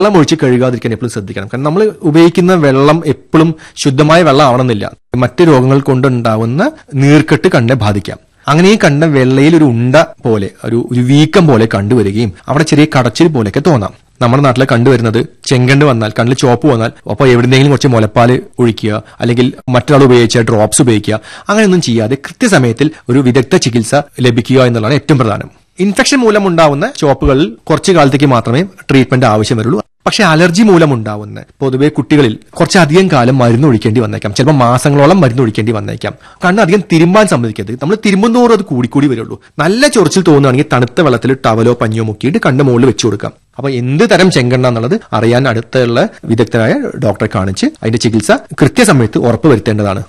വെള്ളം ഒഴിച്ച് കഴുകാതിരിക്കാൻ എപ്പോഴും ശ്രദ്ധിക്കണം കാരണം നമ്മൾ ഉപയോഗിക്കുന്ന വെള്ളം എപ്പോഴും ശുദ്ധമായ വെള്ളം ആവണമെന്നില്ല മറ്റ് രോഗങ്ങൾ കൊണ്ടുണ്ടാവുന്ന നീർക്കെട്ട് കണ്ണിനെ ബാധിക്കാം അങ്ങനെ ഈ കണ്ട വെള്ളയിൽ ഒരു ഉണ്ട പോലെ ഒരു ഒരു വീക്കം പോലെ കണ്ടുവരികയും അവിടെ ചെറിയ കടച്ചിൽ പോലെയൊക്കെ തോന്നാം നമ്മുടെ നാട്ടിൽ കണ്ടുവരുന്നത് ചെങ്കണ്ട് വന്നാൽ കണ്ണിൽ ചോപ്പ് വന്നാൽ അപ്പോൾ എവിടെന്നെങ്കിലും കുറച്ച് മുലപ്പാൽ ഒഴിക്കുക അല്ലെങ്കിൽ മറ്റൊരാൾ ഉപയോഗിച്ച ഡ്രോപ്സ് ഉപയോഗിക്കുക അങ്ങനെയൊന്നും ചെയ്യാതെ കൃത്യസമയത്തിൽ ഒരു വിദഗ്ധ ചികിത്സ ലഭിക്കുക എന്നുള്ളതാണ് ഏറ്റവും പ്രധാനം ഇൻഫെക്ഷൻ മൂലമുണ്ടാവുന്ന ചോപ്പുകളിൽ കുറച്ചു കാലത്തേക്ക് മാത്രമേ ട്രീറ്റ്മെന്റ് ആവശ്യം വരുള്ളൂ പക്ഷെ അലർജി മൂലമുണ്ടാവുന്ന പൊതുവെ കുട്ടികളിൽ കുറച്ചധികം കാലം മരുന്ന് ഒഴിക്കേണ്ടി വന്നേക്കാം ചിലപ്പോൾ മാസങ്ങളോളം മരുന്ന് ഒഴിക്കേണ്ടി വന്നേക്കാം കണ്ണ് അധികം തിരുമ്പാൻ സമ്മതിക്കരുത് നമ്മൾ തിരുമ്പുന്നോറും അത് കൂടിക്കൂടി വരുള്ളൂ നല്ല ചൊറിച്ചിൽ തോന്നുകയാണെങ്കിൽ തണുത്ത വെള്ളത്തിൽ ടവലോ പഞ്ഞോ മുക്കിയിട്ട് കണ്ണ് മുകളിൽ വെച്ചു കൊടുക്കാം അപ്പൊ എന്ത് തരം ചെങ്കണ്ണ എന്നുള്ളത് അറിയാൻ അടുത്തുള്ള വിദഗ്ധരായ ഡോക്ടറെ കാണിച്ച് അതിന്റെ ചികിത്സ കൃത്യസമയത്ത് ഉറപ്പുവരുത്തേണ്ടതാണ്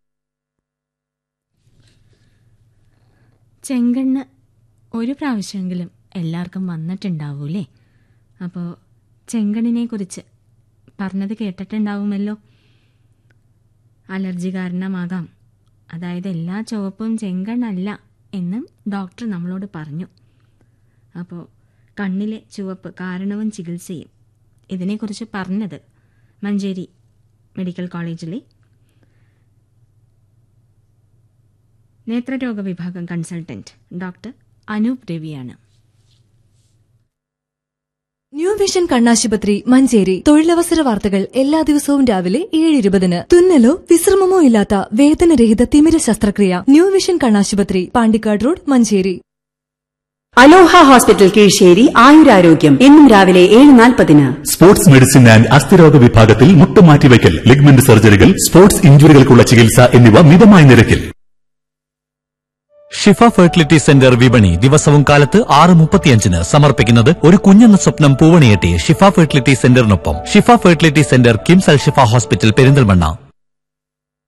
ചെങ്കണ്ണ് ഒരു പ്രാവശ്യമെങ്കിലും എല്ലാവർക്കും വന്നിട്ടുണ്ടാവൂലേ അപ്പോൾ ചെങ്കണ്ണിനെ കുറിച്ച് പറഞ്ഞത് കേട്ടിട്ടുണ്ടാവുമല്ലോ അലർജി കാരണമാകാം അതായത് എല്ലാ ചുവപ്പും ചെങ്കണ്ണല്ല എന്നും ഡോക്ടർ നമ്മളോട് പറഞ്ഞു അപ്പോൾ കണ്ണിലെ ചുവപ്പ് കാരണവും ചികിത്സയും ഇതിനെക്കുറിച്ച് പറഞ്ഞത് മഞ്ചേരി മെഡിക്കൽ കോളേജിലെ നേത്രരോഗ വിഭാഗം കൺസൾട്ടന്റ് ഡോക്ടർ അനൂപ് രവിയാണ് ന്യൂ വിഷൻ കണ്ണാശുപത്രി മഞ്ചേരി തൊഴിലവസര വാർത്തകൾ എല്ലാ ദിവസവും രാവിലെ ഏഴ് ഇരുപതിന് തുന്നലോ വിശ്രമമോ ഇല്ലാത്ത വേദനരഹിത തിമിര ശസ്ത്രക്രിയ ന്യൂ വിഷൻ കണ്ണാശുപത്രി Pandikkad road Manjeri Aloha hospital Keezhissery ആയുരാരോഗ്യം എന്നും രാവിലെ ഏഴ് നാൽപ്പതിന് സ്പോർട്സ് മെഡിസിൻ ആൻഡ് അസ്ഥിരോഗ വിഭാഗത്തിൽ മുട്ടുമാറ്റിവയ്ക്കൽ ലിഗ്മെന്റ് സർജറികൾ സ്പോർട്സ് ഇഞ്ചുറികൾക്കുള്ള ചികിത്സ എന്നിവ മിതമായ നിരക്കിൽ ഷിഫ ഫെർട്ടിലിറ്റി സെന്റർ വിപണി ദിവസവും കാലത്ത് ആറ് മുപ്പത്തിയഞ്ചിന് സമർപ്പിക്കുന്നത് ഒരു കുഞ്ഞെന്ന സ്വപ്നം പൂവണിയെട്ടി ഷിഫ ഫെർട്ടിലിറ്റി സെന്ററിനൊപ്പം Shifa fertility centre KIMS Al Shifa hospital Perinthalmanna